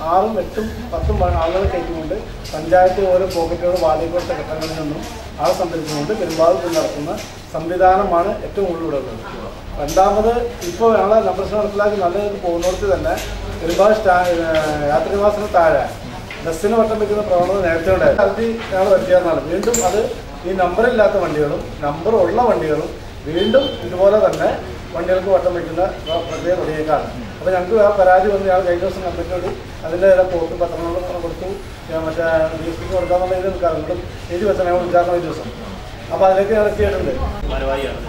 ആറും എട്ടും പത്തും പ- ആളുകളെ കയറ്റിക്കൊണ്ട് പഞ്ചായത്ത് ഓരോ പോക്കറ്റുകൾ വാടകയ്ക്കൊടുത്ത ഘട്ടങ്ങളിൽ നിന്നും ആളെ സംഭരിച്ചുകൊണ്ട് പെരുമ്പാവൂർ നടത്തുന്ന സംവിധാനമാണ് ഏറ്റവും കൂടുതൽ ഇവിടെ ഉള്ളത് രണ്ടാമത് ഇപ്പോൾ ഞങ്ങളെ നമ്പർസ് നടപ്പിലാക്കി നല്ല രീതിയിൽ പോകുന്നിടത്ത് തന്നെ പെരുമ്പാവൂർ സ്റ്റാ യാത്രിനിവാസത്തിന് താഴെ ബസ്സിന് വട്ടം വെക്കുന്ന പ്രവണത നേരത്തെ ഉണ്ടായിരുന്നു അത് ഞങ്ങൾ വരുത്തിയെന്നാണ് വീണ്ടും അത് ഈ നമ്പറില്ലാത്ത വണ്ടികളും നമ്പർ ഉള്ള വണ്ടികളും വീണ്ടും ഇതുപോലെ തന്നെ വണ്ടികൾക്ക് വട്ടം വയ്ക്കുന്ന പ്ര- പ്രക്രിയ തുടങ്ങിയേക്കാണ് അപ്പോൾ ഞങ്ങൾക്ക് ആ പരാതി വന്ന് ഞങ്ങൾ കഴിഞ്ഞ ദിവസം കമ്മിറ്റിയോട് അതിൻ്റെ എല്ലാ പോത്തും പത്രങ്ങളും കൊടുത്തു ഞാൻ മറ്റേ ഡി എസ് പിക്ക് കൊടുക്കാന്നുള്ള ഇത് നിൽക്കാം അതുകൊണ്ട് എഴുതി വെച്ചാൽ ഞങ്ങൾ ഉദ്ഘാടനം ഒരു ദിവസം അപ്പോൾ അതിലേക്ക് ഞങ്ങൾ എത്തിയിട്ടുണ്ട് ഭാരവാഹിയാണ്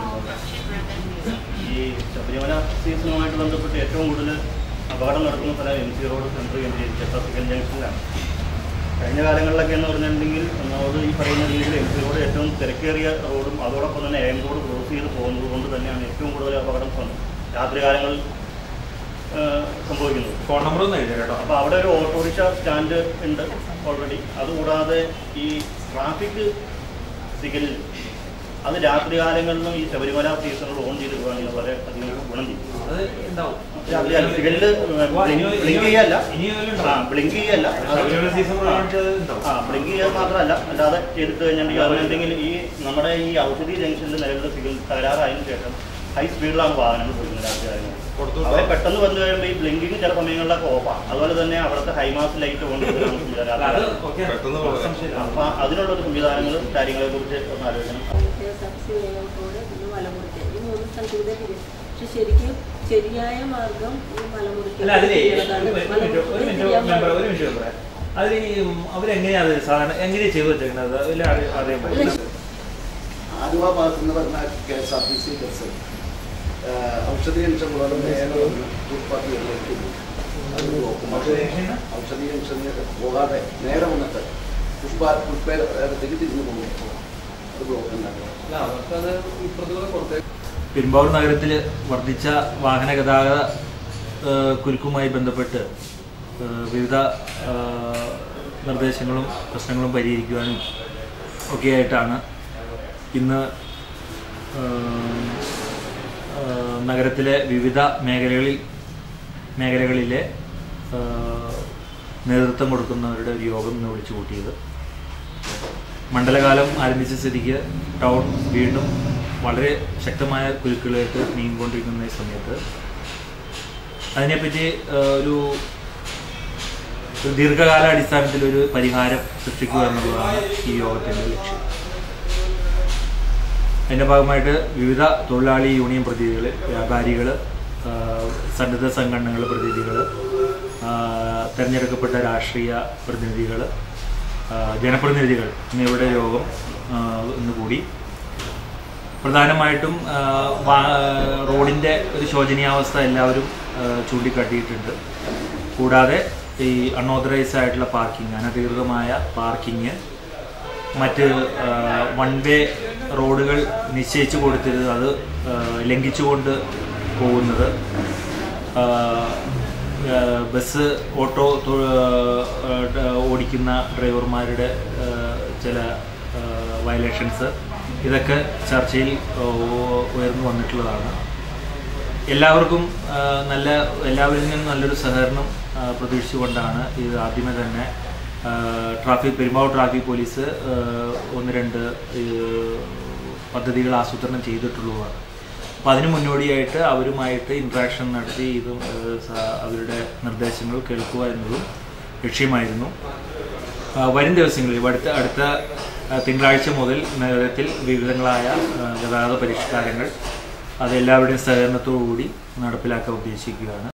ഈ ശബരിമല സീസണുമായിട്ട് ബന്ധപ്പെട്ട് ഏറ്റവും കൂടുതൽ അപകടം നടക്കുന്ന സ്ഥലം എം സി റോഡ് സെൻട്രൽ കേന്ദ്രീകരിച്ച് ട്രാഫിക്കൽ ജംഗ്ഷനിലാണ് കഴിഞ്ഞ കാലങ്ങളിലൊക്കെ എന്ന് പറഞ്ഞിട്ടുണ്ടെങ്കിൽ ഒന്നാമത് ഈ പറയുന്ന രീതിയിൽ എം സി റോഡ് ഏറ്റവും തിരക്കേറിയ റോഡും അതോടൊപ്പം തന്നെ എം റോഡ് ക്രോസ് ചെയ്ത് പോകുന്നത് കൊണ്ട് തന്നെയാണ് ഏറ്റവും കൂടുതൽ അപകടം സം- രാത്രികാലങ്ങളിൽ ആ, സംഭവിക്കുന്നത് ഫോൺ നമ്പർ ഒന്ന് എഴുതി കേട്ടോ അപ്പോൾ അവിടെ ഒരു ഓട്ടോറിക്ഷ സ്റ്റാൻഡ് ഉണ്ട് ഓൾറെഡി അതുകൂടാതെ ഈ ട്രാഫിക് സിഗ്നൽ അത് രാത്രി കാലങ്ങളിലും ഈ ശബരിമല സീസണിൽ ഓൺ ചെയ്ത് പോവുകയാണെങ്കിൽ വളരെ അധികം ഗുണം ചെയ്യും അത് ഉണ്ടാവും സിഗ്നല് ബ്ലിങ്ക് ചെയ്യല്ല ഇനി ഇതിലുണ്ടോ? ആ ബ്ലിങ്ക് ചെയ്യല്ല അത് ശബരിമല സീസൺ ഉണ്ടാവും ആ ബ്ലിങ്ക് ചെയ്യാൻ മാത്രമല്ല അല്ലാതെ ചെയ്തിട്ട് കഴിഞ്ഞിട്ടുണ്ടെങ്കിൽ അതിനെന്തെങ്കിലും ഈ നമ്മുടെ ഈ ഔഷധി ജംഗ്ഷനിൽ നിലവിലുള്ള സിഗ്നൽ തകരാറായതിനു ശേഷം ഹൈ സ്പീഡിലാണ് വാഹനങ്ങൾ പോകുന്നത് രാത്രി കാലങ്ങളിൽ കൊടുത്തു അവരെ പെട്ടെന്ന് വന്നു കഴിയുമ്പോൾ ഈ ബ്ലിങ്കിങ് ചില സമയങ്ങളിലൊക്കെ ഓഫാണ് അതുപോലെ തന്നെ അവിടുത്തെ ഹൈമാസ് ലൈറ്റ് കൊണ്ട് അല്ല, അത് ഓക്കെ അപ്പൊ അതിനുള്ള ഒരു സംവിധാനങ്ങളും കാര്യങ്ങളെ കുറിച്ച് ഒന്ന് ആലോചിക്കണം K S R C Velakkode പിന്നെ മലമുറിക്ക് ഈ മൂന്ന് സ്ഥലത്തൂടെ തിരിയും പക്ഷെ ശരിക്കും ശരിയായ മാർഗം ഈ മലമുറിക്ക് അല്ല അതിലേ ഒരു തിരിയുന്നതാണ്. മിനിറ്റ് ഒരു മലമുറിക്ക് മിനിറ്റ് തിരിയാൻ മെമ്പർ പാടില്ല. ഒരു മിനിറ്റ് മെമ്പറെ അതിൽ ഈ അവരെങ്ങനെയാ അത് സാധാരണ എങ്ങനെയാ ചെയ്തു വെച്ചേക്കുന്നത് അതിൽ അറിയാൻ പറ്റില്ല ആലുവ ഭാഗത്ത് നിന്ന് വരുന്ന K S R T C bus ആഹ് ഔഷധി ജംഗ്ഷനുകളുടെ നേരെ വന്ന് ഫുട്പാത്തിലേക്ക് പോകും. അത് ബ്ലോക്കും ഔഷധി ജംഗ്ഷനിൽ? ഔഷധി ജംഗ്ഷനിലേക്ക് പോകാതെ നേരെ വന്നിട്ട് പുഷ്പ പുഷ്പത്തേക്ക് തിരിഞ്ഞു പോകും അത് ബ്ലോക്ക് ഉണ്ടാക്കും പെരുമ്പാവൂർ നഗരത്തിൽ വർദ്ധിച്ച വാഹന ഗതാഗത ഏഹ്, കുരുക്കുമായി ബന്ധപ്പെട്ട് ഏഹ്, വിവിധ ഏഹ്, നിർദ്ദേശങ്ങളും പ്രശ്നങ്ങളും പരിഹരിക്കുവാനും ഒക്കെയായിട്ടാണ് ഇന്ന് ഏഹ്, ഏഹ്, നഗരത്തിലെ വിവിധ മേഖലകളിൽ മേഖലകളിലെ ഏഹ്, നേതൃത്വം കൊടുക്കുന്നവരുടെ ഒരു യോഗം ഇന്ന് വിളിച്ചു കൂട്ടിയത് മണ്ഡലകാലം ആരംഭിച്ച സ്ഥിതിക്ക് ടൗൺ വീണ്ടും വളരെ ശക്തമായ കുരുക്കുകളിലേക്ക് നീങ്ങിക്കൊണ്ടിരിക്കുന്ന ഈ സമയത്ത് അതിനെപ്പറ്റി ആ, ഒരു ഒരു ദീർഘകാല അടിസ്ഥാനത്തിൽ ഒരു പരിഹാരം സൃഷ്ടിക്കുക എന്നുള്ളതാണ് ഈ യോഗത്തിൻ്റെ ലക്ഷ്യം അതിൻ്റെ ഭാഗമായിട്ട് വിവിധ തൊഴിലാളി യൂണിയൻ പ്രതിനിധികൾ വ്യാപാരികൾ സന്നദ്ധ സംഘടനകൾ പ്രതിനിധികൾ തിരഞ്ഞെടുക്കപ്പെട്ട രാഷ്ട്രീയ പ്രതിനിധികൾ ജനപ്രതിനിധികൾ എന്നിവരുടെ യോഗം ആ, ഇന്ന് കൂടി പ്രധാനമായിട്ടും ആ, വാ- റോഡിൻ്റെ ഒരു ശോചനീയാവസ്ഥ എല്ലാവരും ആ, ചൂണ്ടിക്കാട്ടിയിട്ടുണ്ട് കൂടാതെ ഈ അൺഓതറൈസ്ഡ് ആയിട്ടുള്ള പാർക്കിംഗ് അനധികൃതമായ പാർക്കിംഗ് മറ്റ് വൺ വേ റോഡുകൾ നിശ്ചയിച്ചു കൊടുത്തിരുന്നത് അത് ആ, ലംഘിച്ചുകൊണ്ട് പോകുന്നത് ആ, ആ, ബസ് ഓട്ടോ തൊ- ആ, ഓടിക്കുന്ന ഡ്രൈവർമാരുടെ ആ, ചില വയലേഷൻസ് ഇതൊക്കെ ചർച്ചയിൽ ആ, ഉയർന്നു വന്നിട്ടുള്ളതാണ് എല്ലാവർക്കും ആ, നല്ല എല്ലാവരിൽ നിന്നും നല്ലൊരു സഹകരണം ആ, പ്രതീക്ഷിച്ചുകൊണ്ടാണ് ഇത് ആദ്യമേ തന്നെ ആ, ട്രാഫിക് പെരുമ്പാവൂർ ട്രാഫിക് പോലീസ് ആ, ഒന്ന് രണ്ട് ഈ, പദ്ധതികൾ ആസൂത്രണം ചെയ്തിട്ടുള്ളതാണ് അപ്പോൾ അതിന് മുന്നോടിയായിട്ട് അവരുമായിട്ട് ഇൻട്രാക്ഷൻ നടത്തി ഇതും ആ, സ- അവരുടെ നിർദ്ദേശങ്ങൾ കേൾക്കുക എന്നതും ലക്ഷ്യമായിരുന്നു ആ, വരും ദിവസങ്ങളിൽ അടുത്ത അടുത്ത ആ, തിങ്കളാഴ്ച മുതൽ നഗരത്തിൽ വിവിധങ്ങളായ ആ, ഗതാഗത പരിഷ്കാരങ്ങൾ അത് എല്ലാവരുടെയും സഹകരണത്തോടു കൂടി നടപ്പിലാക്കാൻ ഉദ്ദേശിക്കുകയാണ്